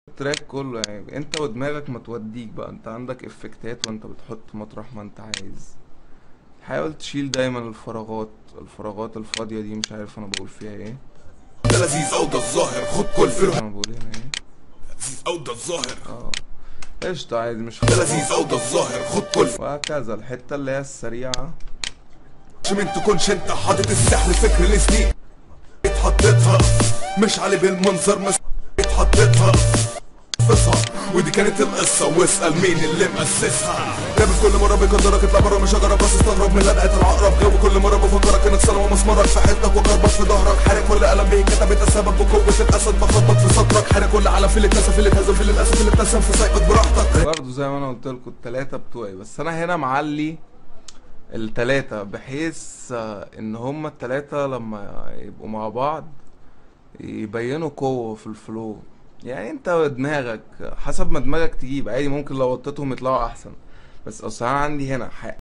التراك كله يعني انت ودماغك ما توديك بقى انت عندك افكتات وانت بتحط مطرح ما انت عايز حاول تشيل دايما الفراغات الفراغات الفاضية دي مش عارف انا بقول فيها ايه ده لذيذ او ده الظاهر خد كل فيلم انا بقول هنا ايه لذيذ او ده الظاهر اه قشطة عادي مش ده خلاص لذيذ او ده الظاهر خد كل وهكذا الحتة اللي هي السريعة من تكونش انت حاطط السحل فكر لسنين اتحطيتها مش علي بالمنظر مش اتحطيتها قصة ودي كانت القصة واسأل مين اللي مؤسسها لابس كل مرة بيقدرك اطلع بره من شجرة بس استغرب من لدقة العقرب جو كل مرة بفكرك انك سنة ومسمرك في حيطك وكربط في ظهرك حارق كل قلم بيه كتبت السبب بقوة الاسد بخبط في سطرك حارق كل علم في اللي اتنسى في اللي اتهزم في اللي اتقسم اللي ابتسم في سايقك براحتك برضه زي ما انا قلت لكم التلاتة بتوعي بس انا هنا معلي التلاتة بحيث آه، ان هما التلاتة لما يبقوا مع بعض يبينوا قوة في الفلو يعني انت ودماغك حسب ما دماغك تجيب عادي ممكن لو وطيتهم يطلعوا احسن بس اصل انا عندي هنا ح-